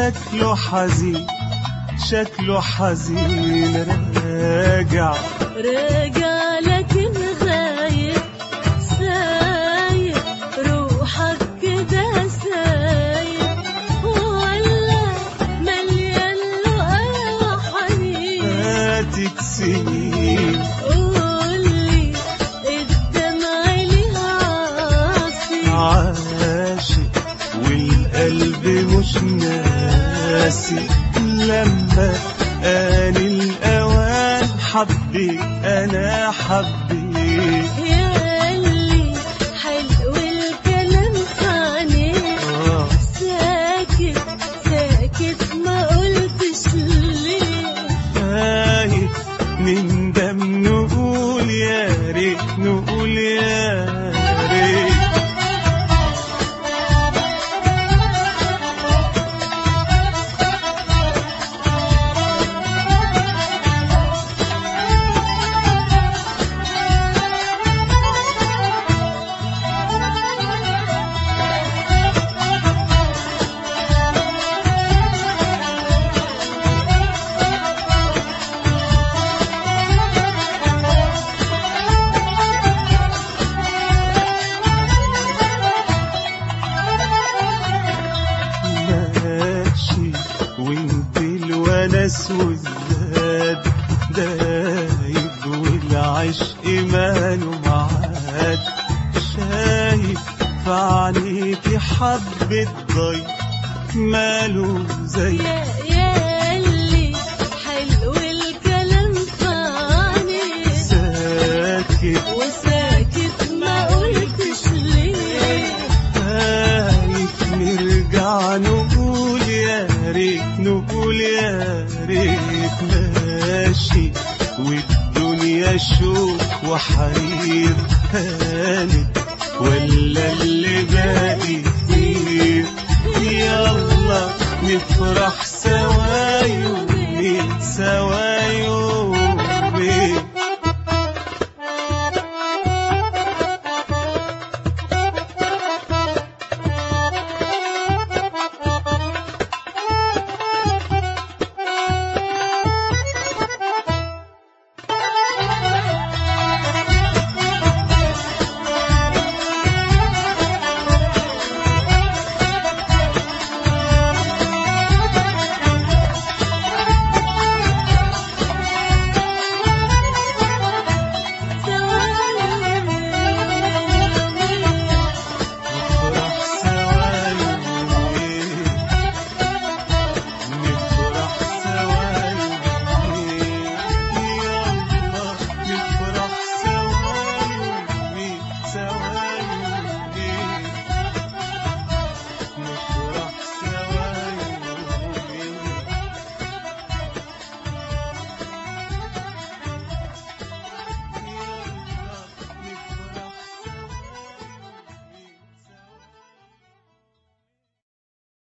شكله حزين شكله حزين راجع راجع لكن غايب سايب روحك كده سايب ولا مليان لقا وحنين فاتك سنين قولي الدمع ليه عاصي عاشق والقلب مش ناسي لما آن الأوان حبيت أنا حبيت ياللي حلو الكلام عنيك آه ساكت ساكت ما قلتش ليه خايف من دم نقول يا ريت نقول يا ريت ماشي وانت الونس والزاد دايب والعشق ماله معاد شايف في عينيكي حبة ضي ماله زي يا ياللي حلو الكلام عنيك ساكت وساكت ما قلتش ليه خايف نرجع نقول يا ريت نقول يا ريت ماشي والدنيا شوك وحرير هانت ولا اللي باقي كتير يلا نفرح سوا